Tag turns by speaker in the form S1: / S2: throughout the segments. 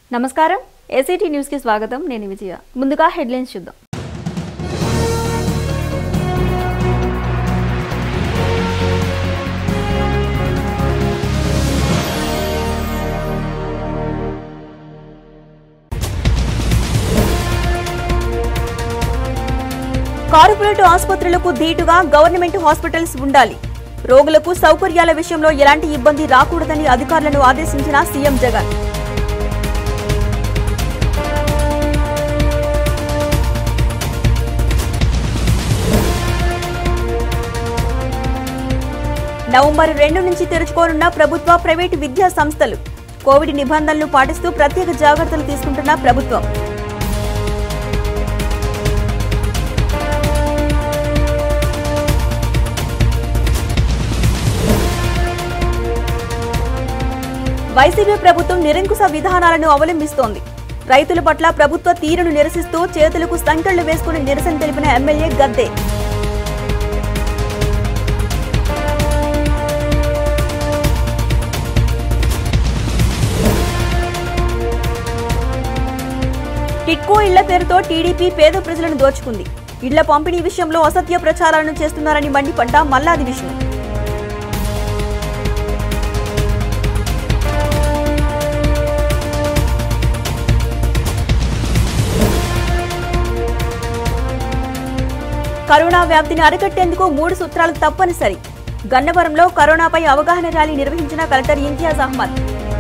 S1: నమస్కారం ఏసీటీ న్యూస్కి స్వాగతం నేను విజయ ముందుగా హెడ్లైన్స్ చూద్దాం కార్పొరేట్ ఆసుపత్రులకు ధీటుగా గవర్నమెంట్ హాస్పిటల్స్ ఉండాలి రోగులకు సౌకర్యాల విషయంలో ఎలాంటి ఇబ్బంది రాకూడదని అధికారులను ఆదేశించిన సీఎం జగన్ నవంబర్ రెండు నుంచి తెరుచుకోనున్న ప్రభుత్వ ప్రైవేటు విద్యా సంస్థలు కోవిడ్ నిబంధనలు పాటిస్తూ ప్రత్యేక జాగ్రత్తలు తీసుకుంటున్న ప్రభుత్వం వైసీపీ ప్రభుత్వం నిరంకుశ విధానాలను అవలంబిస్తోంది రైతుల పట్ల ప్రభుత్వ తీరును నిరసిస్తూ చేతులకు సంకెళ్లు వేసుకుని నిరసన తెలిపిన ఎమ్మెల్యే గద్దే టిట్కో ఇళ్ల పేరుతో టీడీపీ పేద ప్రజలను దోచుకుంది ఇళ్ల పంపిణీ విషయంలో అసత్య ప్రచారాలను చేస్తున్నారని మండిపడ్డ మల్లాది విష్ణు కరోనా వ్యాప్తిని అరికట్టేందుకు మూడు సూత్రాలు తప్పనిసరి గన్నవరంలో కరోనాపై అవగాహన ర్యాలీ నిర్వహించిన కలెక్టర్ ఇంతియాజ్ అహ్మద్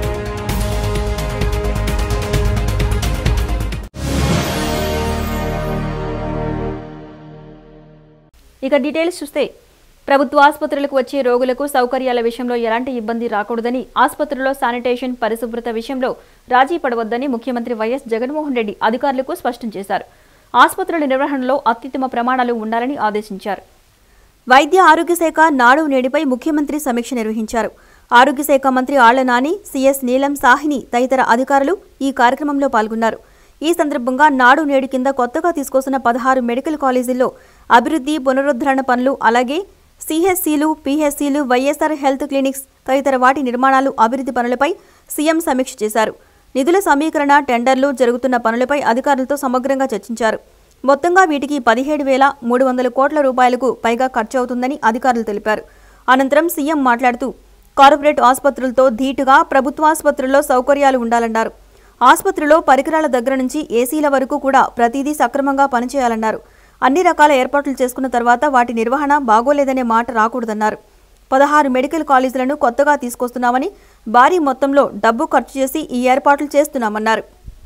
S1: ఇక డీటెయిల్స్ చూస్తే ప్రభుత్వ ఆసుపత్రులకు వచ్చే రోగులకు సౌకర్యాల విషయంలో ఎలాంటి ఇబ్బంది రాకూడదని ఆసుపత్రుల్లో శానిటేషన్ పరిశుభ్రత విషయంలో రాజీ పడవద్దని ముఖ్యమంత్రి వైఎస్ జగన్మోహన్ రెడ్డి అధికారులకు స్పష్టం చేశారు ఆసుపత్రుల నిర్వహణలో అత్యుత్తమ ప్రమాణాలు ఉండాలని ఆదేశించారు వైద్య ఆరోగ్య శాఖ నాడు నేడిపై ముఖ్యమంత్రి సమీక్ష నిర్వహించారు ఆరోగ్య శాఖ మంత్రి ఆళ్ల నాని సీఎస్ నీలం సాహిని తదితర అధికారులు ఈ కార్యక్రమంలో పాల్గొన్నారు ఈ సందర్భంగా నాడు నేడు కింద కొత్తగా తీసుకొస్తున్న పదహారు మెడికల్ కాలేజీల్లో అభివృద్ధి పునరుద్ధరణ పనులు అలాగే సిహెచ్సిలు పిహెచ్సిలు వైఎస్ఆర్ హెల్త్ క్లినిక్స్ తదితర వాటి నిర్మాణాలు అభివృద్ధి పనులపై సీఎం సమీక్ష చేశారు నిధుల సమీకరణ టెండర్లు జరుగుతున్న పనులపై అధికారులతో సమగ్రంగా చర్చించారు మొత్తంగా వీటికి పదిహేడు వేల మూడు వందల కోట్ల రూపాయలకు పైగా ఖర్చు అవుతుందని అధికారులు తెలిపారు అనంతరం సీఎం మాట్లాడుతూ కార్పొరేట్ ఆసుపత్రులతో ధీటుగా ప్రభుత్వ ఆసుపత్రుల్లో సౌకర్యాలు ఉండాలన్నారు ఆసుపత్రిలో పరికరాల దగ్గర నుంచి ఏసీల వరకు కూడా ప్రతిదీ సక్రమంగా పనిచేయాలన్నారు అన్ని రకాల ఏర్పాట్లు చేసుకున్న తర్వాత వాటి నిర్వహణ బాగోలేదనే మాట రాకూడదన్నారు పదహారు మెడికల్ కాలేజీలను కొత్తగా తీసుకొస్తున్నామని భారీ మొత్తంలో డబ్బు ఖర్చు చేసి ఈ ఏర్పాట్లు చేస్తున్నామన్నారు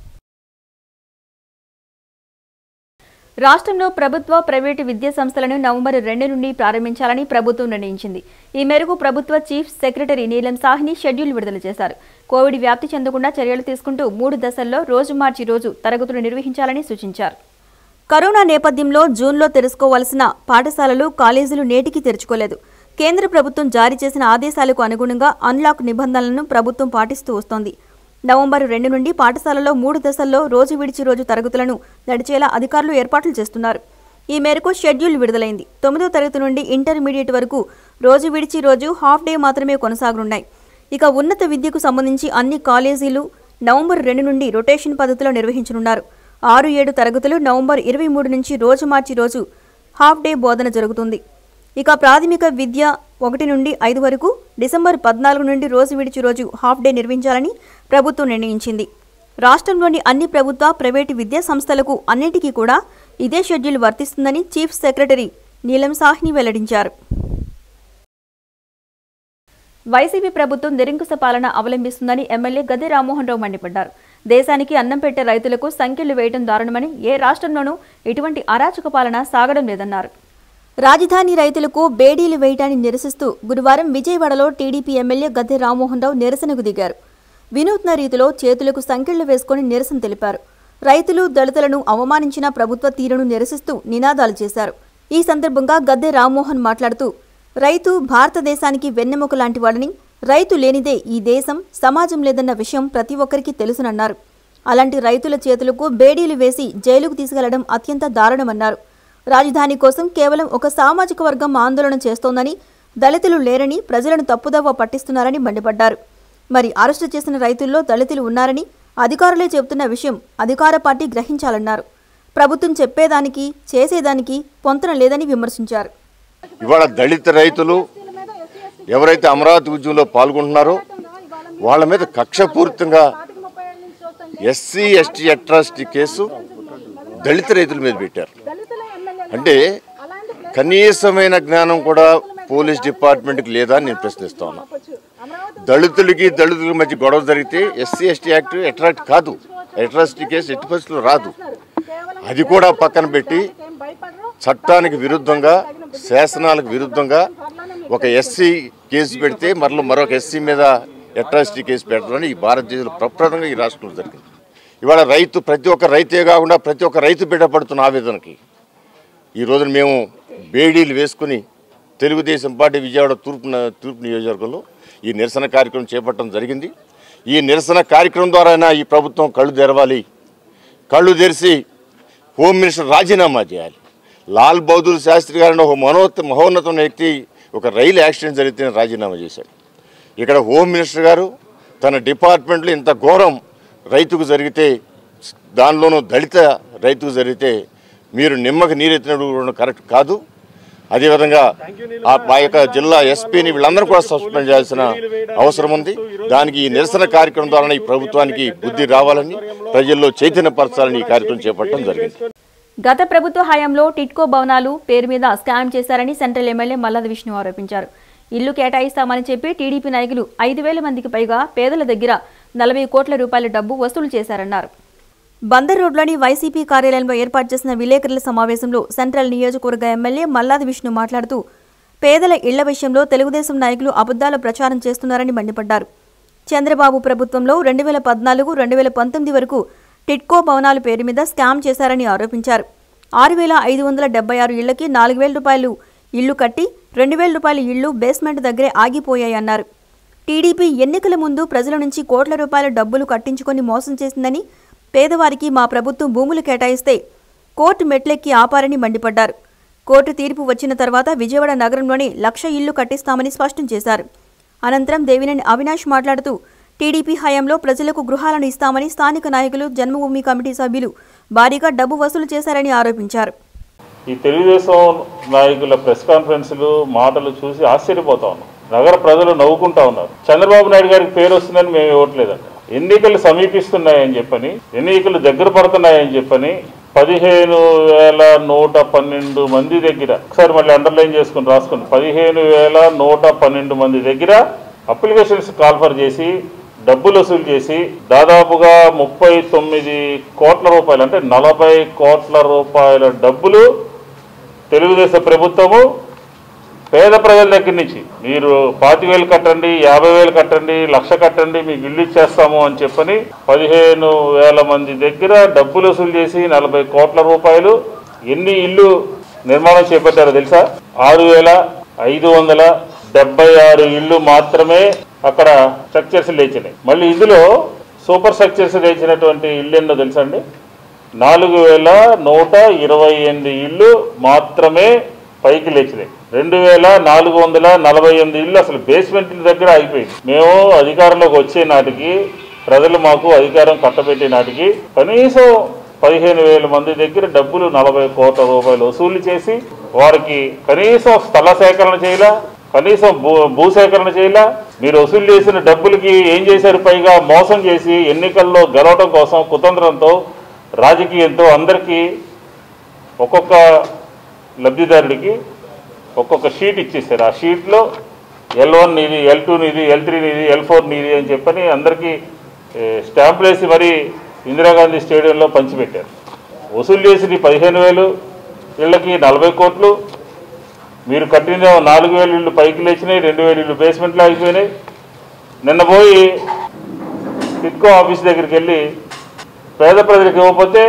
S1: రాష్ట్రంలో ప్రభుత్వ ప్రైవేటు విద్యా సంస్థలను నవంబర్ రెండు నుండి ప్రారంభించాలని ప్రభుత్వం నిర్ణయించింది ఈ మేరకు ప్రభుత్వ చీఫ్ సెక్రటరీ నీలం సాహ్ని షెడ్యూల్ విడుదల చేశారు కోవిడ్ వ్యాప్తి చెందకుండా చర్యలు తీసుకుంటూ మూడు దశల్లో రోజు మార్చి రోజు తరగతులు నిర్వహించాలని సూచించారు కరోనా నేపథ్యంలో జూన్లో తెరుచుకోవాల్సిన పాఠశాలలు కాలేజీలు నేటికి తెరుచుకోలేదు కేంద్ర ప్రభుత్వం జారీ చేసిన ఆదేశాలకు అనుగుణంగా అన్లాక్ నిబంధనలను ప్రభుత్వం పాటిస్తూ వస్తోంది నవంబర్ రెండు నుండి పాఠశాలలో మూడు దశల్లో రోజు విడిచి రోజు తరగతులను నడిచేలా అధికారులు ఏర్పాట్లు చేస్తున్నారు ఈ మేరకు షెడ్యూల్ విడుదలైంది తొమ్మిదో తరగతి నుండి ఇంటర్మీడియట్ వరకు రోజు విడిచి రోజు హాఫ్ డే మాత్రమే కొనసాగనున్నాయి ఇక ఉన్నత విద్యకు సంబంధించి అన్ని కాలేజీలు నవంబర్ రెండు నుండి రొటేషన్ పద్ధతిలో నిర్వహించనున్నారు ఆరు ఏడు తరగతులు నవంబర్ ఇరవై మూడు నుంచి రోజు మార్చి రోజు హాఫ్ డే బోధన జరుగుతుంది ఇక ప్రాథమిక విద్య ఒకటి నుండి ఐదు వరకు డిసెంబర్ పద్నాలుగు నుండి రోజు విడిచి రోజు హాఫ్ డే నిర్వహించాలని ప్రభుత్వం నిర్ణయించింది రాష్ట్రంలోని అన్ని ప్రభుత్వ ప్రైవేటు విద్యా సంస్థలకు అన్నిటికీ కూడా ఇదే షెడ్యూల్ వర్తిస్తుందని చీఫ్ సెక్రటరీ నీలం సాహ్ని వెల్లడించారు వైసీపీ ప్రభుత్వం నిరంకుశ పాలన అవలంబిస్తుందని ఎమ్మెల్యే గద్దె రామ్మోహన్ రావు మండిపడ్డారు దేశానికి అన్నం పెట్టే రైతులకు సంఖ్యలు వేయడం దారుణమని ఏ రాష్ట్రంలోనూ ఇటువంటి అరాచక పాలన సాగడం లేదన్నారు రాజధాని రైతులకు బేడీలు వేయటాన్ని నిరసిస్తూ గురువారం విజయవాడలో టీడీపీ ఎమ్మెల్యే గద్దె రామ్మోహన్ రావు నిరసనకు దిగారు వినూత్న రీతిలో చేతులకు సంకెళ్లు వేసుకుని నిరసన తెలిపారు రైతులు దళితులను అవమానించిన ప్రభుత్వ తీరును నిరసిస్తూ నినాదాలు చేశారు ఈ సందర్భంగా గద్దె రామ్మోహన్ మాట్లాడుతూ రైతు భారతదేశానికి వెన్నెముక లాంటి వాడని రైతు లేనిదే ఈ దేశం సమాజం లేదన్న విషయం ప్రతి ఒక్కరికి తెలుసునన్నారు అలాంటి రైతుల చేతులకు బేడీలు వేసి జైలుకు తీసుకెళ్లడం అత్యంత దారుణమన్నారు రాజధాని కోసం కేవలం ఒక సామాజిక వర్గం ఆందోళన చేస్తోందని దళితులు లేరని ప్రజలను తప్పుదవ్వ పట్టిస్తున్నారని మండిపడ్డారు మరి అరెస్టు చేసిన రైతుల్లో దళితులు ఉన్నారని అధికారులే చెబుతున్న విషయం అధికార పార్టీ గ్రహించాలన్నారు ప్రభుత్వం చెప్పేదానికి చేసేదానికి పొంతన లేదని విమర్శించారు
S2: ఇవాళ దళిత రైతులు ఎవరైతే అమరావతి ఉద్యమంలో పాల్గొంటున్నారో వాళ్ళ మీద కక్షపూరితంగా ఎస్సీ ఎస్టీ అట్రాసిటీ కేసు దళిత రైతుల మీద పెట్టారు అంటే కనీసమైన జ్ఞానం కూడా పోలీస్ డిపార్ట్మెంట్కి లేదా అని నేను ప్రశ్నిస్తా ఉన్నా దళితులకి దళితుల మధ్య గొడవ జరిగితే ఎస్సీ ఎస్టీ యాక్ట్ అట్రాక్ట్ కాదు అట్రాసిటీ కేసు ఎట్టి పరిస్థితుల్లో రాదు అది కూడా పక్కన పెట్టి చట్టానికి విరుద్ధంగా శాసనాలకు విరుద్ధంగా ఒక ఎస్సీ కేసు పెడితే మరలో మరొక ఎస్సీ మీద అట్రాసిటీ కేసు పెట్టడం ఈ భారతదేశంలో ప్రప్రదంగా ఈ రాష్ట్రంలో జరిగింది ఇవాళ రైతు ప్రతి ఒక్క రైతే కాకుండా ప్రతి ఒక్క రైతు బిడ్డ పడుతున్న ఆవేదనకి ఈ రోజున మేము బేడీలు వేసుకుని తెలుగుదేశం పార్టీ విజయవాడ తూర్పు న- తూర్పు నియోజకవర్గంలో ఈ నిరసన కార్యక్రమం చేపట్టడం జరిగింది ఈ నిరసన కార్యక్రమం ద్వారా ఈ ప్రభుత్వం కళ్ళు తెరవాలి కళ్ళు తెరిచి హోమ్ మినిస్టర్ రాజీనామా చేయాలి లాల్ బహదూర్ శాస్త్రి గారిని ఒక మనోత మహోన్నతమైన వ్యక్తి ఒక రైలు యాక్సిడెంట్ జరిగితే రాజీనామా చేశాడు ఇక్కడ హోమ్ మినిస్టర్ గారు తన డిపార్ట్మెంట్లో ఇంత ఘోరం రైతుకు జరిగితే దానిలోనూ దళిత రైతుకు జరిగితే మీరు నిమ్మకి నీరెత్తినప్పుడు కరెక్ట్ కాదు అదేవిధంగా ఆ మా యొక్క జిల్లా ఎస్పీని వీళ్ళందరూ కూడా సస్పెండ్ చేయాల్సిన అవసరం ఉంది దానికి ఈ నిరసన కార్యక్రమం ద్వారా ఈ ప్రభుత్వానికి బుద్ధి రావాలని ప్రజల్లో చైతన్యపరచాలని ఈ కార్యక్రమం చేపట్టడం జరిగింది
S1: గత ప్రభుత్వ హయాంలో టిట్కో భవనాలు పేరు మీద స్కామ్ చేశారని సెంట్రల్ ఎమ్మెల్యే మల్లాది విష్ణు ఆరోపించారు ఇల్లు కేటాయిస్తామని చెప్పి టీడీపీ నాయకులు ఐదు వేల మందికి పైగా పేదల దగ్గర నలభై కోట్ల రూపాయల డబ్బు వసూలు చేశారన్నారు బందర్ రోడ్లోని వైసీపీ కార్యాలయంలో ఏర్పాటు చేసిన విలేకరుల సమావేశంలో సెంట్రల్ నియోజకవర్గ ఎమ్మెల్యే మల్లాది విష్ణు మాట్లాడుతూ పేదల ఇళ్ల విషయంలో తెలుగుదేశం నాయకులు అబద్ధాల ప్రచారం చేస్తున్నారని మండిపడ్డారు చంద్రబాబు ప్రభుత్వంలో రెండు వేల పద్నాలుగు రెండు వేల పంతొమ్మిది వరకు టిట్కో భవనాల పేరు మీద స్కామ్ చేశారని ఆరోపించారు ఆరు వేల ఐదు వందల డెబ్బై ఆరు ఇళ్లకి నాలుగు వేల రూపాయలు ఇళ్లు కట్టి రెండు వేల రూపాయల ఇళ్లు బేస్మెంట్ దగ్గరే ఆగిపోయాయన్నారు టీడీపీ ఎన్నికల ముందు ప్రజల నుంచి కోట్ల రూపాయల డబ్బులు కట్టించుకొని మోసం చేసిందని పేదవారికి మా ప్రభుత్వం భూములు కేటాయిస్తే కోర్టు మెట్లెక్కి ఆపారని మండిపడ్డారు కోర్టు తీర్పు వచ్చిన తర్వాత విజయవాడ నగరంలోని లక్ష ఇళ్లు కట్టిస్తామని స్పష్టం చేశారు అనంతరం దేవినేని అవినాష్ మాట్లాడుతూ టీడీపీ హయాంలో ప్రజలకు గృహాలను ఇస్తామని స్థానిక నాయకులు జన్మభూమి కమిటీ సభ్యులు భారీగా డబ్బు వసూలు చేశారని ఆరోపించారు
S3: ఈ తెలుగుదేశం నాయకుల ప్రెస్ కాన్ఫరెన్స్లు మాటలు చూసి ఆశ్చర్యపోతా ఉన్నాం నగర ప్రజలు నవ్వుకుంటా ఉన్నారు చంద్రబాబు నాయుడు గారికి పేరు వస్తుందని మేము ఇవ్వట్లేదంట ఎన్నికలు సమీపిస్తున్నాయని చెప్పని ఎన్నికలు దగ్గర పడుతున్నాయని చెప్పని పదిహేను వేల నూట పన్నెండు మంది దగ్గర ఒకసారి మళ్ళీ అండర్లైన్ చేసుకుని రాసుకోండి పదిహేను వేల నూట పన్నెండు మంది దగ్గర అప్లికేషన్స్ కాల్ఫర్ చేసి డబ్బులు వసూలు చేసి దాదాపుగా ముప్పై తొమ్మిది కోట్ల రూపాయలు అంటే నలభై కోట్ల రూపాయల డబ్బులు తెలుగుదేశం ప్రభుత్వము పేద ప్రజల దగ్గర నుంచి మీరు పాతి వేలు కట్టండి యాభై వేలు కట్టండి లక్ష కట్టండి మీకు ఇల్లు ఇచ్చేస్తాము అని చెప్పని పదిహేను వేల మంది దగ్గర డబ్బులు వసూలు చేసి నలభై కోట్ల రూపాయలు ఎన్ని ఇల్లు నిర్మాణం చేపట్టారో తెలుసా ఆరు వేల ఐదు వందల డెబ్బై ఆరు ఇల్లు మాత్రమే అక్కడ స్ట్రక్చర్స్ లేచినాయి మళ్ళీ ఇందులో సూపర్ స్ట్రక్చర్స్ లేచినటువంటి ఇల్లు ఎన్నో తెలుసా అండి నాలుగు వేల నూట ఇరవై ఎనిమిది ఇల్లు మాత్రమే పైకి లేచినాయి రెండు వేల నాలుగు వందల నలభై ఎనిమిది ఇల్లు అసలు బేస్మెంట్ దగ్గర ఆగిపోయింది మేము అధికారంలోకి వచ్చే నాటికి ప్రజలు మాకు అధికారం కట్టబెట్టే నాటికి కనీసం పదిహేను వేల మంది దగ్గర డబ్బులు నలభై కోట్ల రూపాయలు వసూలు చేసి వారికి కనీసం స్థల సేకరణ చేయలా కనీసం భూ భూసేకరణ చేయలా మీరు వసూలు చేసిన డబ్బులకి ఏం చేశారు పైగా మోసం చేసి ఎన్నికల్లో గెలవడం కోసం కుతంత్రంతో రాజకీయంతో అందరికీ ఒక్కొక్క లబ్ధిదారుడికి ఒక్కొక్క షీట్ ఇచ్చేసారు ఆ షీట్లో ఎల్ వన్ నీది ఎల్ టూ నీది ఎల్ త్రీ నీది ఎల్ ఫోర్ నీది అని చెప్పని అందరికీ ఏ, స్టాంపులు వేసి మరీ ఇందిరాగాంధీ స్టేడియంలో పంచిపెట్టారు వసూలు చేసి పదిహేను వేలు ఇళ్ళకి నలభై కోట్లు మీరు కట్టిన నాలుగు వేలు ఇళ్ళు పైకి లేచినాయి రెండు వేలు ఇళ్ళు బేస్మెంట్లో ఆగిపోయినాయి నిన్న పోయి టిట్కో ఆఫీస్ దగ్గరికి వెళ్ళి పేద ప్రజలకు ఇవ్వకపోతే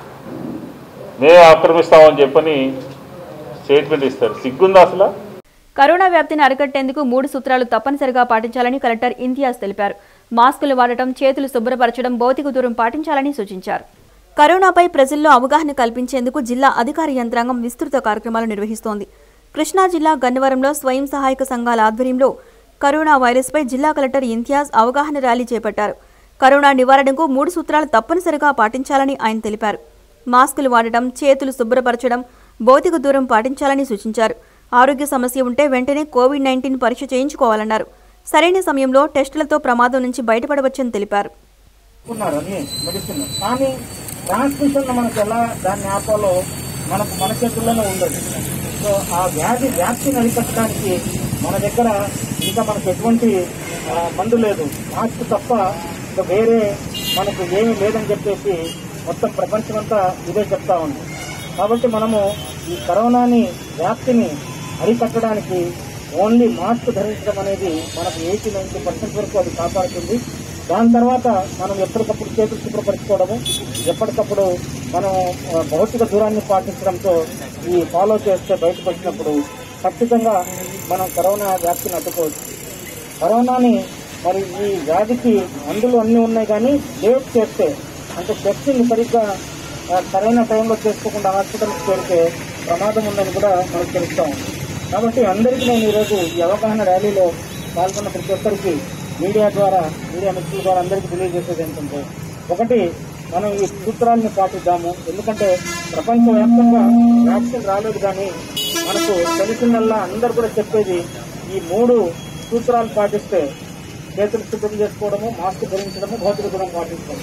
S3: మేము ఆక్రమిస్తామని చెప్పని స్టేట్మెంట్ ఇస్తారు సిగ్గుందా అసలు
S1: కరోనా వ్యాప్తిని అరికట్టేందుకు మూడు సూత్రాలు తప్పనిసరిగా పాటించాలని కలెక్టర్ ఇంతియాజ్ తెలిపారు మాస్కులు వాడటం చేతులు శుభ్రపరచడం భౌతిక దూరం పాటించాలని సూచించారు కరోనాపై ప్రజల్లో అవగాహన కల్పించేందుకు జిల్లా అధికార యంత్రాంగం విస్తృత కార్యక్రమాలు నిర్వహిస్తోంది కృష్ణా జిల్లా గన్నవరంలో స్వయం సహాయక సంఘాల ఆధ్వర్యంలో కరోనా వైరస్పై జిల్లా కలెక్టర్ ఇంతియాజ్ అవగాహన ర్యాలీ చేపట్టారు కరోనా నివారణకు మూడు సూత్రాలు తప్పనిసరిగా పాటించాలని ఆయన తెలిపారు మాస్కులు వాడటం చేతులు శుభ్రపరచడం భౌతిక దూరం పాటించాలని సూచించారు ఆరోగ్య సమస్య ఉంటే వెంటనే కోవిడ్ నైన్టీన్ పరీక్ష చేయించుకోవాలన్నారు సరైన సమయంలో టెస్టులతో ప్రమాదం నుంచి బయటపడవచ్చని తెలిపారు
S4: ఉన్నారు అని మెడిసిన్ కానీ ట్రాన్స్మిషన్ మనకు ఎలా దాన్ని ఆపాలో మనకు మన చేతుల్లోనే ఉండదు సో ఆ వ్యాధి వ్యాప్తిని అరికట్టడానికి మన దగ్గర ఇంకా మనకు ఎటువంటి ఆ, మందు లేదు మాస్క్ తప్ప ఇంకా వేరే మనకు ఏమీ లేదని చెప్పేసి మొత్తం ప్రపంచమంతా ఇదే చెప్తా ఉంది కాబట్టి మనము ఈ కరోనాని వ్యాప్తిని అరికట్టడానికి ఓన్లీ మాస్క్ ధరించడం అనేది మనకు ఎయిటీ నైన్టీ పర్సెంట్ వరకు అది కాపాడుతుంది దాని తర్వాత మనం ఎప్పటికప్పుడు చేతులు శుభ్రపరచుకోవడము ఎప్పటికప్పుడు మనం ఆ, భౌతిక దూరాన్ని పాటించడంతో ఈ ఫాలో చేస్తే బయటకు వచ్చినప్పుడు ఖచ్చితంగా మనం కరోనా వ్యాప్తిని అడ్డుకోవచ్చు కరోనాని మరి ఈ వ్యాధికి మందులు అన్నీ ఉన్నాయి కానీ లేట్ చేస్తే అంటే టెస్టింగ్ సరిగ్గా ఆ, సరైన టైంలో చేసుకోకుండా హాస్పిటల్కి చేరితే ప్రమాదం ఉందని కూడా మనకు తెలుస్తా ఉంది కాబట్టి అందరికీ నేను ఈరోజు ఈ అవగాహన ర్యాలీలో పాల్గొన్న ప్రతి ఒక్కరికి మీడియా ద్వారా మీడియా మిత్రుల ద్వారా అందరికీ తెలియజేసేది ఏంటంటే ఒకటి మనం ఈ సూత్రాలను పాటిద్దాము ఎందుకంటే ప్రపంచవ్యాప్తంగా వ్యాక్సిన్ రాలేదు కానీ మనకు తెలిసిందల్లా అందరు కూడా చెప్పేది ఈ మూడు సూత్రాలు పాటిస్తే చేతులు శుభ్రం చేసుకోవడము మాస్క్ ధరించడము భౌతిక దూరం పాటించడం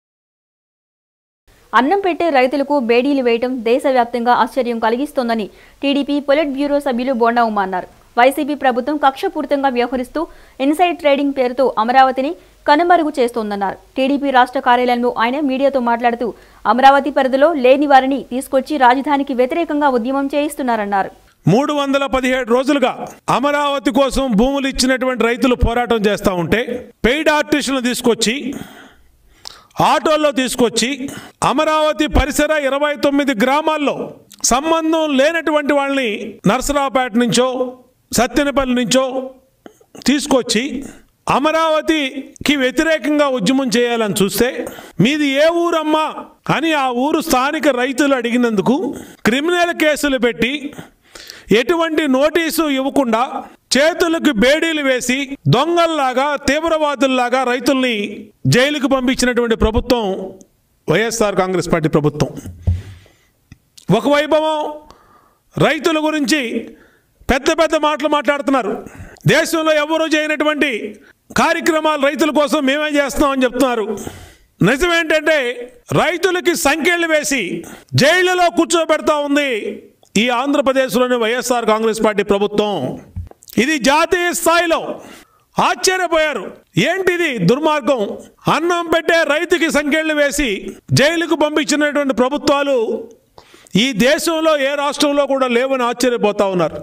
S1: అన్నం పెట్టే రైతులకు బేడీలు వేయటం దేశవ్యాప్తంగా ఆశ్చర్యం కలిగిస్తోందని టీడీపీ పొలిట్ బ్యూరో సభ్యులు బోండా ఉమ్మ అన్నారు వైసీపీ ప్రభుత్వం కక్షపూరితంగా వ్యవహరిస్తూ ఇన్సైడ్ ట్రేడింగ్ పేరుతో అమరావతిని కనుమరుగు చేస్తోందన్నారు టీడీపీ రాష్ట్ర కార్యాలయంలో ఆయన మీడియాతో మాట్లాడుతూ అమరావతి పరిధిలో లేని వారిని తీసుకొచ్చి రాజధానికి వ్యతిరేకంగా ఉద్యమం చేయిస్తున్నారన్నారు
S5: మూడు వందల పదిహేడు రోజులుగా అమరావతి కోసం భూములు ఇచ్చినటువంటి రైతులు పోరాటం చేస్తూ ఉంటే పెయిడ్ ఆర్టిస్టులను తీసుకొచ్చి ఆటోల్లో తీసుకొచ్చి అమరావతి పరిసర ఇరవై తొమ్మిది గ్రామాల్లో సంబంధం లేనటువంటి వాళ్ళని నరసరావుపేట నుంచో సత్తెనపల్లి నుంచో తీసుకొచ్చి అమరావతికి వ్యతిరేకంగా ఉద్యమం చేయాలని చూస్తే మీది ఏ ఊరమ్మా అని ఆ ఊరు స్థానిక రైతులు అడిగినందుకు క్రిమినల్ కేసులు పెట్టి ఎటువంటి నోటీసు ఇవ్వకుండా చేతులకు బేడీలు వేసి దొంగల్లాగా తీవ్రవాదుల్లాగా రైతుల్ని జైలుకు పంపించినటువంటి ప్రభుత్వం వైఎస్ఆర్ కాంగ్రెస్ పార్టీ ప్రభుత్వం ఒకవైపేమో రైతుల గురించి పెద్ద పెద్ద మాటలు మాట్లాడుతున్నారు దేశంలో ఎవరూ చేయనటువంటి కార్యక్రమాలు రైతుల కోసం మేమే చేస్తున్నామని చెప్తున్నారు నిజమేంటంటే రైతులకి సంఖ్యలు వేసి జైళ్లలో కూర్చోబెడతా ఉంది ఈ ఆంధ్రప్రదేశ్లోని వైఎస్ఆర్ కాంగ్రెస్ పార్టీ ప్రభుత్వం ఇది జాతీయ స్థాయిలో ఆశ్చర్యపోయారు ఏంటిది దుర్మార్గం అన్నం పెట్టే రైతుకి సంఖ్యలు వేసి జైలుకు పంపించినటువంటి ప్రభుత్వాలు ఈ దేశంలో ఏ రాష్ట్రంలో కూడా లేవని ఆశ్చర్యపోతా ఉన్నారు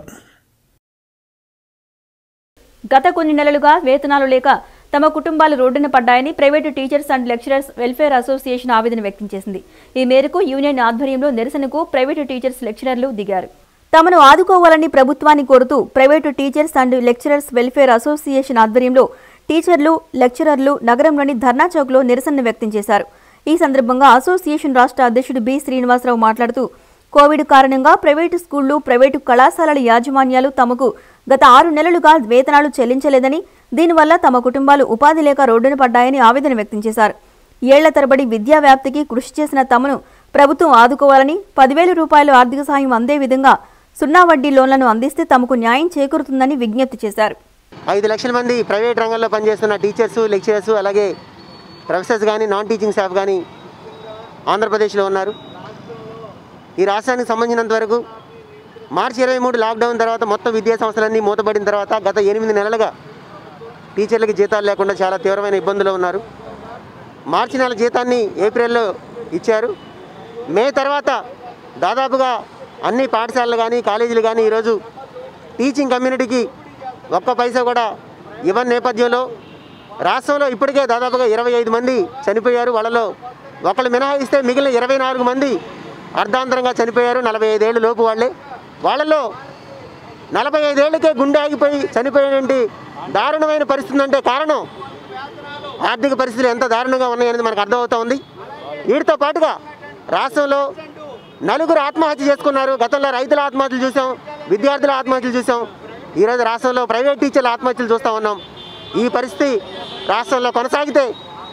S1: గత కొన్ని నెలలుగా వేతనాలు లేక తమ కుటుంబాలు రోడ్డున పడ్డాయని private teachers and lecturers welfare association ఆవేదన వ్యక్తం చేసింది ఈ మేరకు యూనియన్ ఆధ్వర్యంలో నిరసనకు ప్రైవేటు టీచర్స్ లెక్చరర్లు దిగారు తమను ఆదుకోవాలని ప్రభుత్వాన్ని కోరుతూ private teachers and lecturers welfare association ఆధ్వర్యంలో టీచర్లు లెక్చరర్లు నగరంలోని ధర్నా చౌక్లో నిరసన వ్యక్తం చేశారు ఈ సందర్భంగా అసోసియేషన్ రాష్ట్ర అధ్యక్షుడు బి శ్రీనివాసరావు మాట్లాడుతూ కోవిడ్ కారణంగా ప్రైవేటు స్కూళ్లు ప్రైవేటు కళాశాలల యాజమాన్యాలు తమకు గత ఆరు నెలలుగా వేతనాలు చెల్లించలేదని దీనివల్ల తమ కుటుంబాలు ఉపాధి లేక రోడ్డున పడ్డాయని ఆవేదన వ్యక్తం చేశారు ఏళ్ల తరబడి విద్యా వ్యాప్తికి కృషి చేసిన తమను ప్రభుత్వం ఆదుకోవాలని పదివేల రూపాయలు ఆర్థిక సాయం అందే విధంగా సున్నా వడ్డీ లోన్లను అందిస్తే తమకు న్యాయం చేకూరుతుందని విజ్ఞప్తి చేశారు
S6: ఐదు లక్షల మంది ప్రైవేట్ రంగంలో పనిచేస్తున్న టీచర్స్ లెక్చరర్స్ అలాగే ప్రొఫెసర్స్ కానీ నాన్ టీచింగ్ స్టాఫ్ కానీ ఆంధ్రప్రదేశ్లో ఉన్నారు ఈ రాష్ట్రానికి సంబంధించినంత వరకు మార్చి ఇరవై మూడు లాక్డౌన్ తర్వాత మొత్తం విద్యా సంస్థలన్నీ మూతపడిన తర్వాత గత ఎనిమిది నెలలుగా టీచర్లకి జీతాలు లేకుండా చాలా తీవ్రమైన ఇబ్బందులు ఉన్నారు మార్చి నెల జీతాన్ని ఏప్రిల్లో ఇచ్చారు మే తర్వాత దాదాపుగా అన్ని పాఠశాలలు కానీ కాలేజీలు కానీ ఈరోజు టీచింగ్ కమ్యూనిటీకి ఒక్క పైసా కూడా ఇవ్వని నేపథ్యంలో రాష్ట్రంలో ఇప్పటికే దాదాపుగా ఇరవై ఐదు మంది చనిపోయారు వాళ్ళలో ఒకళ్ళు మినహాయిస్తే మిగిలిన ఇరవై నాలుగు మంది అర్ధాంతరంగా చనిపోయారు నలభై ఐదేళ్ళు లోపు వాళ్ళే వాళ్ళలో నలభై ఐదేళ్లకే గుండె ఆగిపోయి చనిపోయినటువంటి దారుణమైన పరిస్థితి అంటే కారణం ఆర్థిక పరిస్థితులు ఎంత దారుణంగా ఉన్నాయనేది మనకు అర్థమవుతా ఉంది వీటితో పాటుగా రాష్ట్రంలో నలుగురు ఆత్మహత్య చేసుకున్నారు గతంలో రైతుల ఆత్మహత్యలు చూసాం విద్యార్థుల ఆత్మహత్యలు చూసాం ఈరోజు రాష్ట్రంలో ప్రైవేట్ టీచర్ల ఆత్మహత్యలు చూస్తూ ఉన్నాం ఈ పరిస్థితి రాష్ట్రంలో కొనసాగితే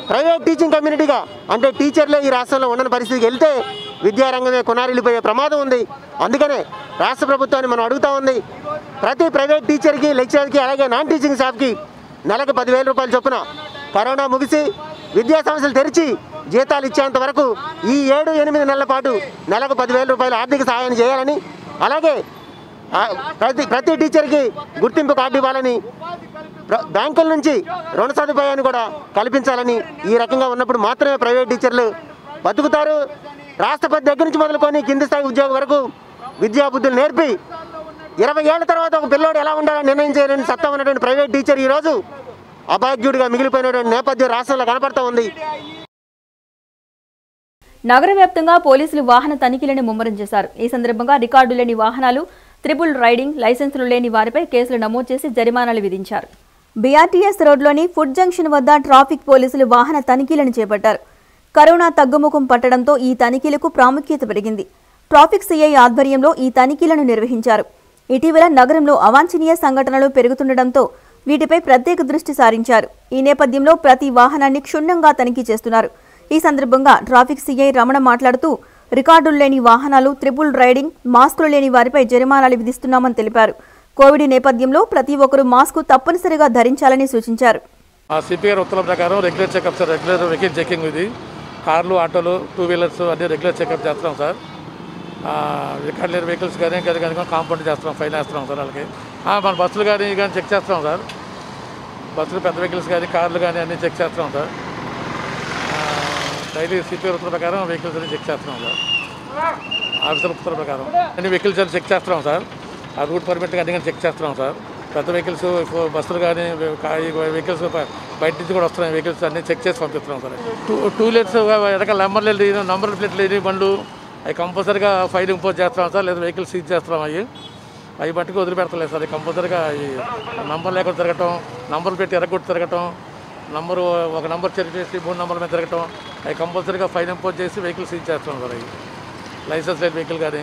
S6: ప్రైవేట్ టీచింగ్ కమ్యూనిటీగా అంటే టీచర్లే ఈ రాష్ట్రంలో ఉండని పరిస్థితికి వెళ్తే విద్యారంగమే కొనారిల్లిపోయే ప్రమాదం ఉంది అందుకనే రాష్ట్ర ప్రభుత్వాన్ని మనం అడుగుతా ఉంది ప్రతి ప్రైవేట్ టీచర్కి లెక్చరర్కి అలాగే నాన్ టీచింగ్ స్టాఫ్కి నెలకు పదివేల రూపాయల చొప్పున కరోనా ముగిసి విద్యా సంస్థలు తెరిచి జీతాలు ఇచ్చేంత వరకు ఈ ఏడు ఎనిమిది నెలల పాటు నెలకు పదివేల రూపాయల ఆర్థిక సహాయం చేయాలని అలాగే ఆ, ప్రతి ప్రతి టీచర్కి గుర్తింపు కార్డు ఇవ్వాలని ప్ర- బ్యాంకుల నుంచి రుణ సదుపాయాన్ని కూడా కల్పించాలని ఈ రకంగా ఉన్నప్పుడు మాత్రమే ప్రైవేట్ టీచర్లు బతుకుతారు రాష్ట్రపతి దగ్గర నుంచి మొదలుకొని కింది స్థాయి ఉద్యోగం వరకు విద్యా బుద్ధులు నేర్పి ఇరవై ఏళ్ళ తర్వాత ఒక పిల్లోడు ఎలా ఉండాలని నిర్ణయం చేయలేని సత్తా ఉన్నటువంటి ప్రైవేట్ టీచర్ ఈరోజు అభాగ్యుడిగా మిగిలిపోయినటువంటి నేపథ్యం రాష్ట్రంలో కనపడతా ఉంది
S1: నగర వ్యాప్తంగా పోలీసులు వాహన తనిఖీలను ముమ్మరం చేశారు ఈ సందర్భంగా రికార్డు లేని వాహనాలు త్రిపుల్ రైడింగ్ లైసెన్సులు లేని వారిపై కేసులు నమోదు చేసి జరిమానాలు విధించారు బీఆర్టీఎస్ రోడ్లోని ఫుడ్ జంక్షన్ వద్ద ట్రాఫిక్ పోలీసులు వాహన తనిఖీలను చేపట్టారు కరోనా తగ్గుముఖం పట్టడంతో ఈ తనిఖీలకు ప్రాముఖ్యత పెరిగింది ట్రాఫిక్ సీఐ ఆధ్వర్యంలో ఈ తనిఖీలను నిర్వహించారు ఇటీవల నగరంలో అవాంఛనీయ సంఘటనలు పెరుగుతుండటంతో వీటిపై ప్రత్యేక దృష్టి సారించారు ఈ నేపథ్యంలో ప్రతి వాహనాన్ని క్షుణ్ణంగా తనిఖీ చేస్తున్నారు ఈ సందర్భంగా ట్రాఫిక్ సీఐ రమణ మాట్లాడుతూ రికార్డులు లేని వాహనాలు త్రిపుల్ రైడింగ్ మాస్కులు లేని వారిపై జరిమానాలు విధిస్తున్నామని తెలిపారు కోవిడ్ నేపథ్యంలో ప్రతి ఒక్కరూ మాస్కు తప్పనిసరిగా ధరించాలని సూచించారు
S7: ఆ సిపి గారి ఉత్తర్వుల ప్రకారం regular checkup sir regular vehicle checking ఇది కార్లు ఆటోలు టూ వీలర్స్ అన్ని రెగ్యులర్ చెకప్ చేస్తున్నాం సార్ రికార్డ్ లేని వెహికల్స్ కానీ ఇంకా కానీ కాంపౌండ్ చేస్తున్నాం ఫైన్ వేస్తున్నాం సార్ వాళ్ళకి ఆ, మన బస్సులు కానీ కానీ చెక్ చేస్తున్నాం సార్ బస్సులు పెద్ద వెహికల్స్ కానీ కార్లు కానీ అన్నీ చెక్ చేస్తున్నాం సార్ డైలీ సిపి ఉత్తర్వుల ప్రకారం వెహికల్స్ అన్ని చెక్ చేస్తున్నాం సార్ ఆఫీసర్ ఉత్తర్వుల ప్రకారం అన్ని వెహికల్స్ అన్ని చెక్ చేస్తున్నాం సార్ ఆ రూట్ పర్మిట్ అన్ని కానీ చెక్ చేస్తున్నాం సార్ పెద్ద వెహికల్స్ ఫో- బస్సులు కానీ వెహికల్స్ బయట నుంచి కూడా వస్తున్నాయి వెహికల్స్ అన్ని చెక్ చేసి పంపిస్తున్నాం సార్ టూ టూ వీలర్స్ వెనకాల నెంబర్లు లేని నంబర్ ప్లేట్లు లేని బండ్లు అవి కంపల్సరీగా ఫైల్ ఇంపోజ్ చేస్తున్నాం సార్ లేదా వెహికల్ సీజ్ చేస్తున్నాం అవి అవి మట్టుకు వదిలిపెడతలేదు సార్ కంపల్సరీగా ఈ నంబర్ లేకుండా తిరగటం నంబర్లు పెట్టి ఎరగొట్టి తిరగటం నంబరు ఒక నంబర్ చెక్ చేసి మూడు నంబర్ల మీద తిరగటం అవి కంపల్సరీగా ఫైన్ ఇంపోజ్ చేసి వెహికల్ సీజ్ చేస్తున్నాం సార్ అవి లైసెన్స్ లేని వెహికల్ కానీ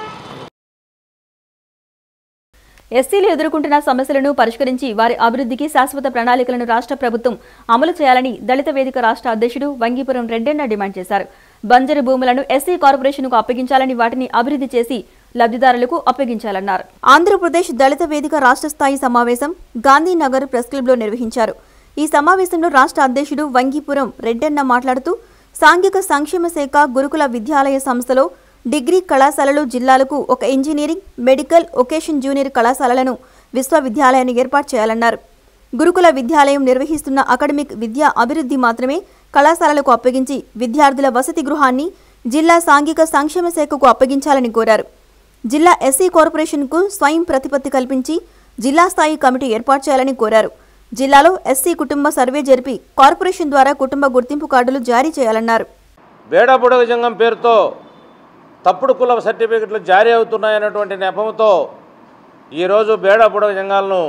S1: ఎస్సీలు ఎదుర్కొంటున్న సమస్యలను పరిష్కరించి వారి అభివృద్ధికి శాశ్వత ప్రణాళికలను రాష్ట్ర ప్రభుత్వం అమలు చేయాలని దళిత వేదిక రాష్ట్ర అధ్యక్షుడు వంగిపురం రెడ్డెన్న డిమాండ్ చేశారు బంజరు భూములను ఎస్సీ కార్పొరేషన్కు అప్పగించాలని వాటిని అభివృద్ధి చేసి లబ్ధిదారులకు అప్పగించాలన్నారు ఆంధ్రప్రదేశ్ దళిత వేదిక రాష్ట్ర స్థాయి సమావేశం గాంధీనగర్ ప్రెస్ క్లబ్లో నిర్వహించారు ఈ సమావేశంలో రాష్ట్ర అధ్యక్షుడు వంగిపురం రెడ్డెన్న మాట్లాడుతూ సాంఘిక సంక్షేమ శాఖ గురుకుల విద్యాలయ సంస్థలో డిగ్రీ కళాశాలలు జిల్లాలకు ఒక ఇంజనీరింగ్ మెడికల్ ఒకేషన్ జూనియర్ కళాశాలలను విశ్వవిద్యాలయాన్ని ఏర్పాటు చేయాలన్నారు గురుకుల విద్యాలయం నిర్వహిస్తున్న అకాడమిక్ విద్యా అభివృద్ధి మాత్రమే కళాశాలలకు అప్పగించి విద్యార్థుల వసతి గృహాన్ని జిల్లా సాంఘిక సంక్షేమ శాఖకు అప్పగించాలని కోరారు జిల్లా ఎస్సీ కార్పొరేషన్కు స్వయం ప్రతిపత్తి కల్పించి జిల్లా స్థాయి కమిటీ ఏర్పాటు చేయాలని కోరారు జిల్లాలో ఎస్సీ కుటుంబ సర్వే జరిపి కార్పొరేషన్ ద్వారా కుటుంబ గుర్తింపు కార్డులు జారీ చేయాలన్నారు
S8: బేడా బుడగ జంగం పేరుతో తప్పుడు కుల సర్టిఫికెట్లు జారీ అవుతున్నాయన్నటువంటి నెపంతో ఈరోజు బేడా బుడగ జంగాలను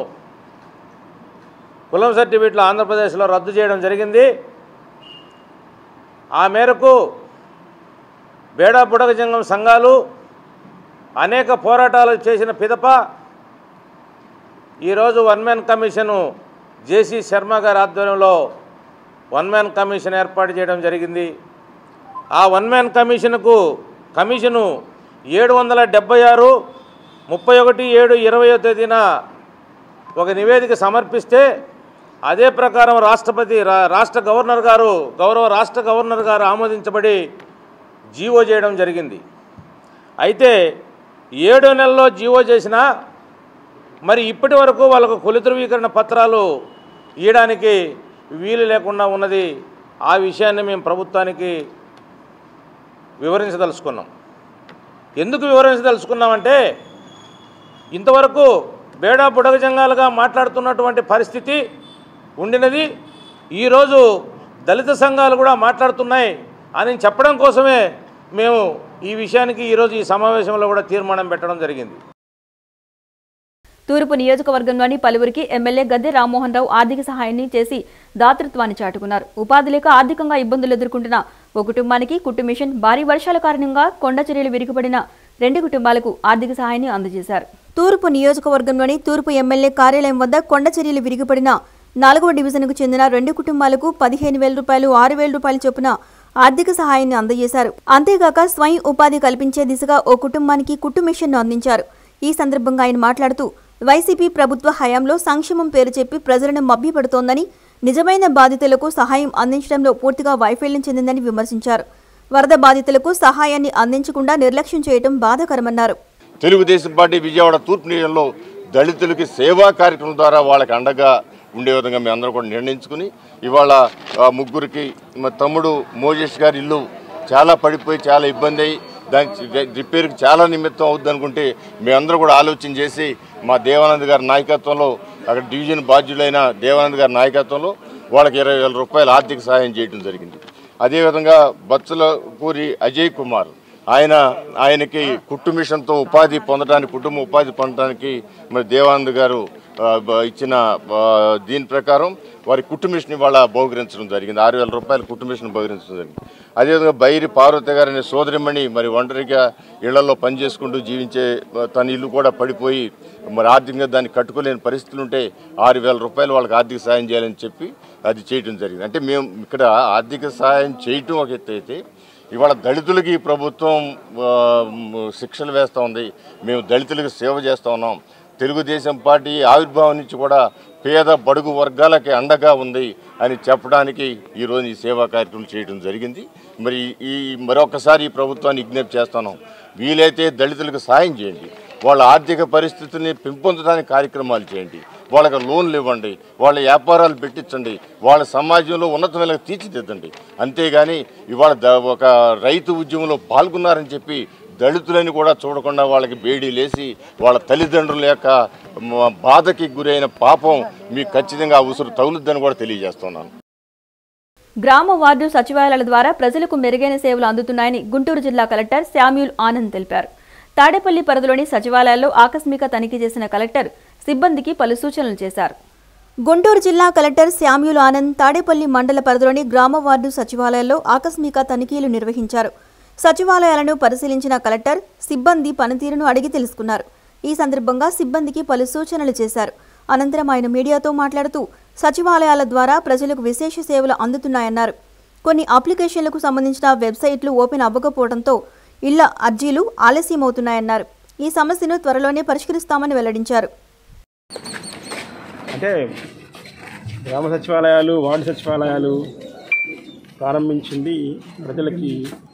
S8: కులం సర్టిఫికెట్లు ఆంధ్రప్రదేశ్లో రద్దు చేయడం జరిగింది ఆ మేరకు బేడా బుడగ జంగం సంఘాలు అనేక పోరాటాలు చేసిన పిదప ఈరోజు one man commission JC Sharma గారి ఆధ్వర్యంలో వన్ మ్యాన్ కమిషన్ ఏర్పాటు చేయడం జరిగింది ఆ వన్ మ్యాన్ కమిషన్కు కమిషను ఏడు వందల డెబ్బై ఆరు ముప్పై ఒకటి ఏడు ఇరవయో తేదీన ఒక నివేదిక సమర్పిస్తే అదే ప్రకారం రాష్ట్రపతి రా- రాష్ట్ర గవర్నర్ గారు గౌరవ రాష్ట్ర గవర్నర్ గారు ఆమోదించబడి జీవో చేయడం జరిగింది అయితే ఏడో నెలలో జీవో చేసినా మరి ఇప్పటి వరకు వాళ్ళకు కుల ధృవీకరణ పత్రాలు ఇవ్వడానికి వీలు లేకుండా ఉన్నది ఆ విషయాన్ని మేము ప్రభుత్వానికి వివరించదలుచుకున్నాం ఎందుకు వివరించదలుచుకున్నామంటే ఇంతవరకు బేడా బుడగజంగాలుగా మాట్లాడుతున్నటువంటి పరిస్థితి ఉండినది ఈరోజు దళిత సంఘాలు కూడా మాట్లాడుతున్నాయి అని చెప్పడం కోసమే మేము ఈ విషయానికి ఈరోజు ఈ సమావేశంలో కూడా తీర్మానం పెట్టడం జరిగింది
S1: తూర్పు నియోజకవర్గంలోని పలువురికి ఎమ్మెల్యే గద్దె రామ్మోహన్ రావు ఆర్థిక సహాయాన్ని చేసి దాతృత్వాన్ని చాటుకున్నారు ఉపాధి లేక ఆర్థికంగా ఇబ్బందులు ఎదుర్కొంటున్న ఓ కుటుంబానికి కుట్టు మిషన్ భారీ వర్షాల కారణంగా కొండ చర్యలు విరిగిపడిన రెండు కుటుంబాలకు ఆర్థిక సహాయాన్ని అందజేశారు తూర్పు నియోజకవర్గంలోని తూర్పు ఎమ్మెల్యే కార్యాలయం వద్ద కొండ చర్యలు విరిగిపడిన నాలుగవ డివిజన్కు చెందిన రెండు కుటుంబాలకు పదిహేను వేల రూపాయలు ఆరు వేల రూపాయల చొప్పున ఆర్థిక సహాయాన్ని అందజేశారు అంతేగాక స్వయం ఉపాధి కల్పించే దిశగా ఓ కుటుంబానికి కుట్టు మిషన్ను అందించారు ఈ సందర్భంగా ఆయన మాట్లాడుతూ వైసీపీ ప్రభుత్వ హయాంలో సంక్షేమం పేరు చెప్పి ప్రజలను మభ్యపెడుతోందని నిజమైన బాధితులకు సహాయం అందించడంలో పూర్తిగా వైఫల్యం చెందిందని విమర్శించారు వరద బాధితులకు సహాయాన్ని అందించకుండా నిర్లక్ష్యం చేయడం బాధాకరమన్నారు
S2: తెలుగుదేశం పార్టీ విజయవాడ తూర్పు నియోజకంలో దళితులకి సేవా కార్యక్రమం ద్వారా వాళ్ళకి అండగా ఉండే విధంగా మేము అందరం కూడా నిర్ణయించుకుని ఇవాళ ఆ, ముగ్గురికి మా తమ్ముడు మోజేష్ గారి ఇల్లు చాలా పడిపోయి చాలా ఇబ్బంది అయ్యి దానికి రిపేర్కి చాలా నిమిత్తం అవుద్ది అనుకుంటే మేమందరం కూడా ఆలోచన చేసి మా దేవానంద్ గారి నాయకత్వంలో అక్కడ డివిజన్ బాధ్యులైన దేవానంద్ గారి నాయకత్వంలో వాళ్ళకి ఇరవై వేల రూపాయలు ఆర్థిక సహాయం చేయడం జరిగింది అదేవిధంగా బత్సల కూరి అజయ్ కుమార్ ఆయన ఆయనకి కుట్టు మిషన్తో ఉపాధి పొందడానికి కుటుంబ ఉపాధి పొందడానికి మరి దేవానంద్ గారు ఆ, బ- ఇచ్చిన ఆ, దీని ప్రకారం వారి కుట్టు మిషన్ ఇవాళ బహుకరించడం జరిగింది ఆరు వేల రూపాయల కుట్టు మిషన్ బహుకరించడం జరిగింది అదేవిధంగా బైరి పార్వతి గారు అనే సోదరిమణి మరి ఒంటరిగా ఇళ్లలో పనిచేసుకుంటూ జీవించే ఆ, తన ఇల్లు కూడా పడిపోయి మరి ఆర్థికంగా దాన్ని కట్టుకోలేని పరిస్థితులు ఉంటే ఆరు వేల రూపాయలు వాళ్ళకి ఆర్థిక సాయం చేయాలని చెప్పి అది చేయడం జరిగింది అంటే మేము ఇక్కడ ఆర్థిక సాయం చేయటం ఒక ఎత్తు అయితే ఇవాళ దళితులకి ఈ ప్రభుత్వం ఆ, మ్, శిక్షలు వేస్తూ ఉంది మేము దళితులకు సేవ చేస్తూ ఉన్నాం తెలుగుదేశం పార్టీ ఆవిర్భావం నుంచి కూడా పేద బడుగు వర్గాలకి అండగా ఉంది అని చెప్పడానికి ఈరోజు ఈ సేవా కార్యక్రమం చేయడం జరిగింది మరి ఈ మరొకసారి ఈ ప్రభుత్వాన్ని విజ్ఞప్తి చేస్తున్నాం వీలైతే దళితులకు సాయం చేయండి వాళ్ళ ఆర్థిక పరిస్థితుల్ని పెంపొందడానికి కార్యక్రమాలు చేయండి వాళ్ళకి లోన్లు ఇవ్వండి వాళ్ళ వ్యాపారాలు పెట్టించండి వాళ్ళ సమాజంలో ఉన్నతమైన తీర్చిదిద్దండి అంతేగాని ఇవాళ ద- ఒక రైతు ఉద్యమంలో పాల్గొన్నారని చెప్పి దళితులని కూడా చూడకుండా వాళ్ళకి బేడీ లేసి వాళ్ళ తల్లిదండ్రుల యొక్క మ- బాధకి గురైన పాపం మీకు ఖచ్చితంగా ఆ ఉసురు తగులుద్దని కూడా తెలియజేస్తున్నాను
S1: గ్రామ వార్డు సచివాలయాల ద్వారా ప్రజలకు మెరుగైన సేవలు అందుతున్నాయని గుంటూరు జిల్లా కలెక్టర్ శామ్యూల్ ఆనంద్ తెలిపారు తాడేపల్లి పరిధిలోని సచివాలయాల్లో ఆకస్మిక తనిఖీ చేసిన కలెక్టర్ సిబ్బందికి పలు సూచనలు చేశారు గుంటూరు జిల్లా కలెక్టర్ శామ్యూల్ ఆనంద్ తాడేపల్లి మండల పరిధిలోని గ్రామ వార్డు సచివాలయాల్లో ఆకస్మిక తనిఖీలు నిర్వహించారు సచివాలయాలను పరిశీలించిన కలెక్టర్ సిబ్బంది పనితీరును అడిగి తెలుసుకున్నారు ఈ సందర్భంగా సిబ్బందికి పలు సూచనలు చేశారు అనంతరం ఆయన మీడియాతో మాట్లాడుతూ సచివాలయాల ద్వారా ప్రజలకు విశేష సేవలు అందుతున్నాయన్నారు కొన్ని అప్లికేషన్లకు సంబంధించిన వెబ్సైట్లు ఓపెన్ అవ్వకపోవడంతో ఇళ్ల అర్జీలు ఆలస్యమవుతున్నాయన్నారు ఈ సమస్యను త్వరలోనే పరిష్కరిస్తామని వెల్లడించారు
S9: అంటే గ్రామ సచివాలయాలు వార్డు సచివాలయాలు ప్రారంభించింది ప్రజలకి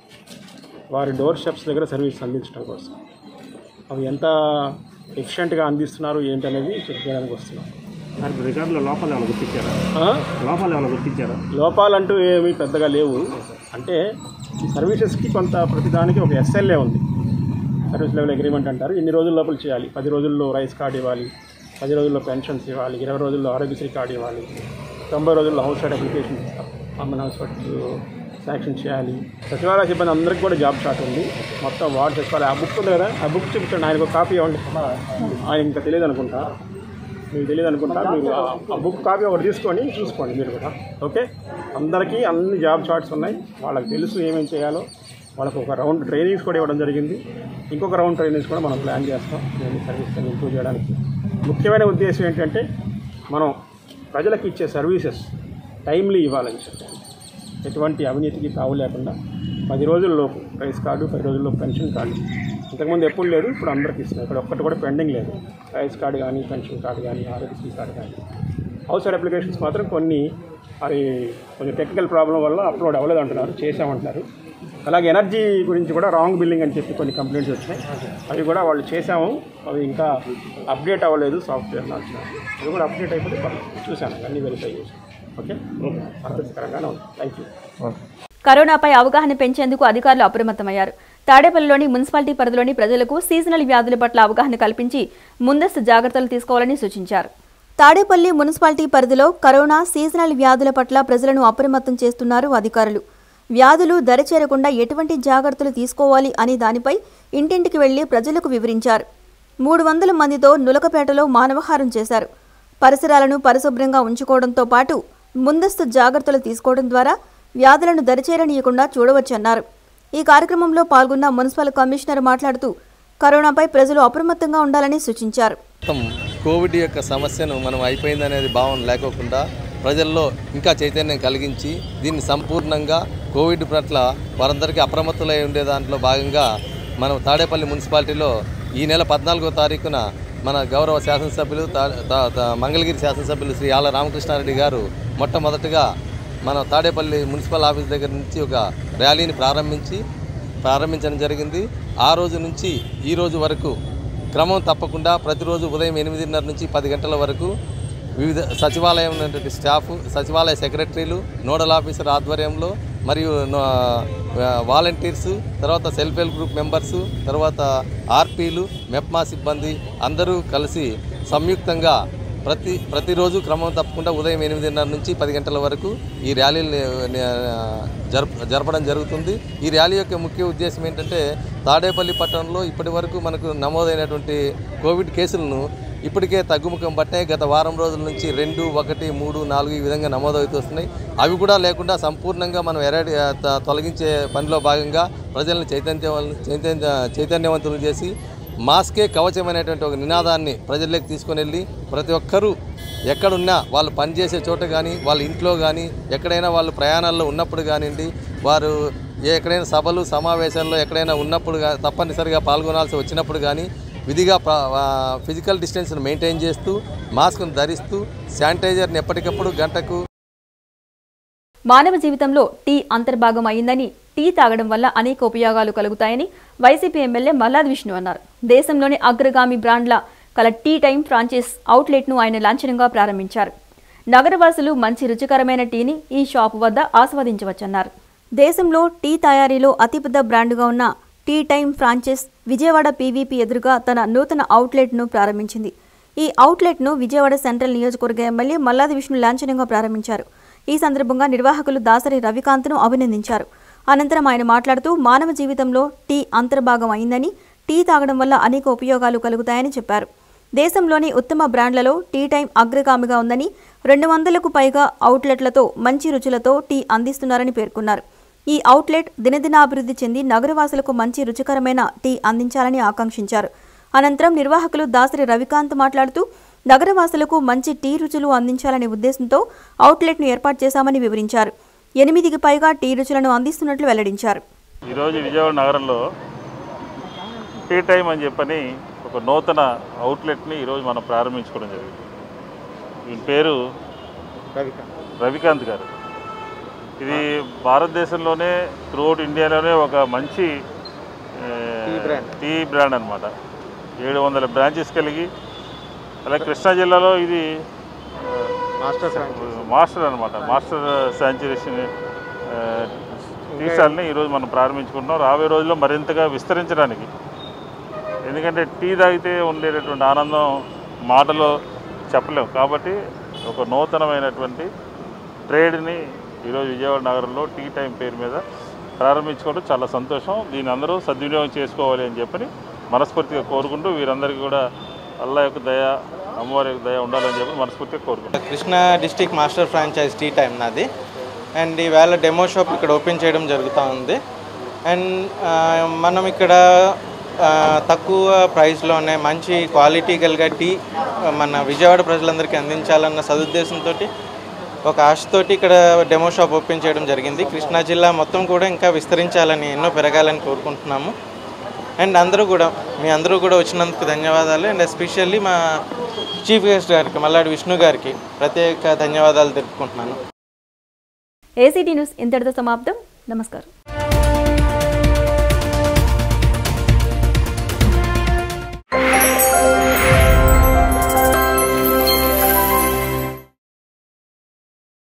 S9: వారి డోర్ స్టెప్స్ దగ్గర సర్వీస్ అందించడం కోసం అవి ఎంత ఎఫిషియెంట్గా అందిస్తున్నారు ఏంటి అనేది చెక్ చేయడానికి వస్తున్నాం
S10: దానికి రికార్డులో లోపాలు ఏమైనా గుర్తించారా
S9: ఆ?
S10: లోపాలు ఏమైనా గుర్తించారా
S9: లోపాలంటూ ఏమీ పెద్దగా లేవు అంటే ఈ సర్వీసెస్కి కొంత ప్రతిదానికి ఒక ఎస్ఎల్ఏ ఉంది సర్వీస్ లెవెల్ అగ్రిమెంట్ అంటారు ఇన్ని రోజుల లోపల చేయాలి పది రోజుల్లో రైస్ కార్డు ఇవ్వాలి పది రోజుల్లో పెన్షన్స్ ఇవ్వాలి ఇరవై రోజుల్లో ఆరోగ్యశ్రీ కార్డు ఇవ్వాలి తొంభై రోజుల్లో house site application common house site sanction చేయాలి సచివాలయ సిబ్బంది అందరికీ కూడా జాబ్ షాట్ ఉంది మొత్తం వార్డు సచివాలయ ఆ బుక్ ఉంది కదా ఆ బుక్ చూపించండి ఆయనకు ఒక కాపీ ఇవ్వండి ఆయన ఇంకా తెలియదు అనుకుంటా మీకు తెలియదు అనుకుంటా మీరు ఆ- ఆ బుక్ కాపీ ఒకటి తీసుకొని చూసుకోండి మీరు కూడా ఓకే అందరికీ అన్ని జాబ్ చార్ట్స్ ఉన్నాయి వాళ్ళకి తెలుసు ఏమేమి చేయాలో వాళ్ళకు ఒక రౌండ్ ట్రైనింగ్స్ కూడా ఇవ్వడం జరిగింది ఇంకొక రౌండ్ ట్రైనింగ్స్ కూడా మనం ప్లాన్ చేస్తాం దీన్ని సర్వీస్ ఇంప్రూవ్ చేయడానికి ముఖ్యమైన ఉద్దేశం ఏంటంటే మనం ప్రజలకు ఇచ్చే సర్వీసెస్ టైమ్లీ ఇవ్వాలని చెప్పాను ఎటువంటి అవినీతికి తావు లేకుండా పది రోజుల్లోపు రైస్ కార్డు పది రోజుల్లో పెన్షన్ కార్డు ఇంతకుముందు ఎప్పుడు లేదు ఇప్పుడు అందరికి ఇస్తున్నారు ఇక్కడ ఒక్కటి కూడా పెండింగ్ లేదు రైస్ కార్డు కానీ పెన్షన్ కార్డు కానీ ఆరోగ్యశ్రీ కార్డు కానీ హౌస్ సైడ్ అప్లికేషన్స్ మాత్రం కొన్ని అది కొంచెం టెక్నికల్ ప్రాబ్లం వల్ల అప్లోడ్ అవ్వలేదు అంటున్నారు చేసామంటున్నారు అలాగే ఎనర్జీ గురించి కూడా రాంగ్ బిల్లింగ్ అని చెప్పి కొన్ని కంప్లైంట్స్ వచ్చినాయి అవి కూడా వాళ్ళు చేసాము అవి ఇంకా అప్డేట్ అవ్వలేదు సాఫ్ట్వేర్ నచ్చినాయి అవి కూడా అప్డేట్ అయిపోతే పర్లేదు. చూశాను అన్నీ వెరిఫై చేశాను ఓకే సంతృప్తికరంగానే ఉంది థ్యాంక్ యూ
S1: కరోనాపై అవగాహన పెంచేందుకు అధికారులు అప్రమత్తమయ్యారు తాడేపల్లిలోని మున్సిపాలిటీ పరిధిలోని ప్రజలకు సీజనల్ వ్యాధుల పట్ల అవగాహన కల్పించి ముందస్తు జాగ్రత్తలు తీసుకోవాలని సూచించారు తాడేపల్లి మున్సిపాలిటీ పరిధిలో కరోనా సీజనల్ వ్యాధుల పట్ల ప్రజలను అప్రమత్తం చేస్తున్నారు అధికారులు వ్యాధులు దరిచేరకుండా ఎటువంటి జాగ్రత్తలు తీసుకోవాలి అనే దానిపై ఇంటింటికి వెళ్లి ప్రజలకు వివరించారు మూడు వందల మందితో నులకపేటలో మానవహారం చేశారు పరిసరాలను పరిశుభ్రంగా ఉంచుకోవడంతో పాటు ముందస్తు జాగ్రత్తలు తీసుకోవడం ద్వారా వ్యాధులను దరిచేరనీయకుండా చూడవచ్చన్నారు ఈ కార్యక్రమంలో పాల్గొన్న మున్సిపల్ కమిషనర్ మాట్లాడుతూ కరోనాపై ప్రజలు అప్రమత్తంగా ఉండాలని సూచించారు
S11: మొత్తం కోవిడ్ యొక్క సమస్యను మనం అయిపోయిందనేది భావన లేకోకుండా ప్రజల్లో ఇంకా చైతన్యం కలిగించి దీన్ని సంపూర్ణంగా కోవిడ్ పట్ల వారందరికీ అప్రమత్తులై ఉండే దాంట్లో భాగంగా మనం తాడేపల్లి మున్సిపాలిటీలో ఈ నెల పద్నాలుగో తారీఖున మన గౌరవ శాసనసభ్యులు తా- తా- తా- మంగళగిరి శాసనసభ్యులు శ్రీ ఆల రామకృష్ణారెడ్డి గారు మొట్టమొదటిగా మన తాడేపల్లి మున్సిపల్ ఆఫీస్ దగ్గర నుంచి ఒక ర్యాలీని ప్రారంభించి ప్రారంభించడం జరిగింది ఆ రోజు నుంచి ఈ రోజు వరకు క్రమం తప్పకుండా ప్రతిరోజు ఉదయం ఎనిమిదిన్నర నుంచి పది గంటల వరకు వివిధ సచివాలయం ఉన్నటువంటి స్టాఫ్ సచివాలయ సెక్రటరీలు నోడల్ ఆఫీసర్ ఆధ్వర్యంలో మరియు నో- ఆ, వాలంటీర్స్ తర్వాత సెల్ఫ్ హెల్ప్ గ్రూప్ మెంబర్స్ తర్వాత ఆర్పీలు మెప్మా సిబ్బంది అందరూ కలిసి సంయుక్తంగా ప్రతి ప్రతిరోజు క్రమం తప్పకుండా ఉదయం ఎనిమిదిన్నర నుంచి పది గంటల వరకు ఈ ర్యాలీలు జరప జరపడం జరుగుతుంది ఈ ర్యాలీ యొక్క ముఖ్య ఉద్దేశం ఏంటంటే తాడేపల్లి పట్టణంలో ఇప్పటి వరకు మనకు నమోదైనటువంటి కోవిడ్ కేసులను ఇప్పటికే తగ్గుముఖం పట్టే గత వారం రోజుల నుంచి రెండు ఒకటి మూడు నాలుగు ఈ విధంగా నమోదవుతూ వస్తున్నాయి అవి కూడా లేకుండా సంపూర్ణంగా మనం ఎరాడి త- తొలగించే పనిలో భాగంగా ప్రజలను చైతన్య చైతన్య చైతన్యవంతులు చేసి మాస్కే కవచం అనేటువంటి ఒక నినాదాన్ని ప్రజల్లోకి తీసుకొని వెళ్ళి ప్రతి ఒక్కరూ ఎక్కడున్నా వాళ్ళు పనిచేసే చోట కానీ వాళ్ళ ఇంట్లో కానీ ఎక్కడైనా వాళ్ళు ప్రయాణాల్లో ఉన్నప్పుడు కానివ్వండి వారు ఎక్కడైనా సభలు సమావేశాల్లో ఎక్కడైనా ఉన్నప్పుడు గా- తప్పనిసరిగా పాల్గొనాల్సి వచ్చినప్పుడు కానీ విధిగా ప్ర- ఆ, ఫిజికల్ డిస్టెన్స్ను మెయింటైన్ చేస్తూ మాస్క్ను ధరిస్తూ శానిటైజర్ని ఎప్పటికప్పుడు గంటకు
S1: మానవ జీవితంలో టీ అంతర్భాగం అయిందని టీ తాగడం వల్ల అనేక ఉపయోగాలు కలుగుతాయని వైసీపీ ఎమ్మెల్యే మల్లాది విష్ణు అన్నారు దేశంలోని అగ్రగామి బ్రాండ్ల కల టీ టైం ఫ్రాంచైజ్ అవుట్లెట్ను ఆయన లాంఛనంగా ప్రారంభించారు నగరవాసులు మంచి రుచికరమైన టీని ఈ షాపు వద్ద ఆస్వాదించవచ్చన్నారు దేశంలో టీ తయారీలో అతిపెద్ద బ్రాండ్గా ఉన్న tea time franchise Vijayawada PVP ఎదురుగా తన నూతన అవుట్లెట్ను ప్రారంభించింది ఈ అవుట్లెట్ను విజయవాడ సెంట్రల్ నియోజకవర్గ ఎమ్మెల్యే మల్లాది విష్ణు లాంఛనంగా ప్రారంభించారు ఈ సందర్భంగా నిర్వాహకులు దాసరి రవికాంత్ను అభినందించారు అనంతరం ఆయన మాట్లాడుతూ మానవ జీవితంలో టీ అంతర్భాగం అయిందని టీ తాగడం వల్ల అనేక ఉపయోగాలు కలుగుతాయని చెప్పారు దేశంలోని ఉత్తమ బ్రాండ్లలో టీ టైం అగ్రగామిగా ఉందని రెండు వందలకు పైగా అవుట్లెట్లతో మంచి రుచులతో టీ అందిస్తున్నారని పేర్కొన్నారు ఈ అవుట్లెట్ దినదినాభివృద్ధి చెంది నగరవాసులకు మంచి రుచికరమైన టీ అందించాలని ఆకాంక్షించారు అనంతరం నిర్వాహకులు దాసరి రవికాంత్ మాట్లాడుతూ నగరవాసులకు మంచి టీ రుచులు అందించాలనే ఉద్దేశంతో అవుట్లెట్ను ఏర్పాటు చేశామని వివరించారు ఎనిమిదికి పైగా టీ రుచులను అందిస్తున్నట్లు వెల్లడించారు
S3: ఈరోజు విజయవాడ నగరంలో టీ టైం అని చెప్పని ఒక నూతన అవుట్లెట్ని ఈరోజు మనం ప్రారంభించుకోవడం జరిగింది ఈ పేరు రవికాంత్ గారు ఇది భారతదేశంలోనే త్రూఅవుట్ ఇండియాలోనే ఒక మంచి ఆ, టీ బ్రాండ్ అనమాట ఏడు వందల బ్రాంచెస్ కలిగి అలాగే కృష్ణా జిల్లాలో ఇది మాస్టర్ మాస్టర్ అనమాట మాస్టర్ శాంచురేషన్ టీ స్టాల్ని ఈరోజు మనం ప్రారంభించుకుంటున్నాం రాబోయే రోజుల్లో మరింతగా విస్తరించడానికి ఎందుకంటే టీ తాగితే ఉండేటటువంటి ఆనందం మాటలో చెప్పలేం కాబట్టి ఒక నూతనమైనటువంటి ట్రేడ్ని ఈరోజు విజయవాడ నగరంలో టీ టైం పేరు మీద ప్రారంభించుకోవడం చాలా సంతోషం దీన్ని అందరూ సద్వినియోగం చేసుకోవాలి అని చెప్పని మనస్ఫూర్తిగా కోరుకుంటూ వీరందరికీ కూడా అల్లా యొక్క దయ అమ్మవారి యొక్క దయ ఉండాలని చెప్పి మనస్ఫూర్తిగా కోరుకుంటున్నాను
S12: Krishna district master franchise tea time నాది అండ్ ఈవేళ డెమో షాప్ ఇక్కడ ఓపెన్ చేయడం జరుగుతూ ఉంది అండ్ ఆ, మనం ఇక్కడ ఆ, తక్కువ ప్రైస్లోనే మంచి క్వాలిటీ కలిగే టీ ఆ, మన విజయవాడ ప్రజలందరికీ అందించాలన్న సదుద్దేశంతో ఒక ఆశతోటి ఇక్కడ డెమో షాప్ ఓపెన్ చేయడం జరిగింది కృష్ణా జిల్లా మొత్తం కూడా ఇంకా విస్తరించాలని ఎన్నో పెరగాలని కోరుకుంటున్నాము అండ్ అందరూ కూడా మీ అందరూ కూడా వచ్చినందుకు ధన్యవాదాలు అండ్ ఎస్పెషల్లీ మా చీఫ్ గెస్ట్ గారికి మల్లాడి విష్ణు గారికి ప్రత్యేక ధన్యవాదాలు తెలుపుకుంటున్నాను
S1: ఏసీటీ న్యూస్ ఇంతటితో సమాప్తం నమస్కారం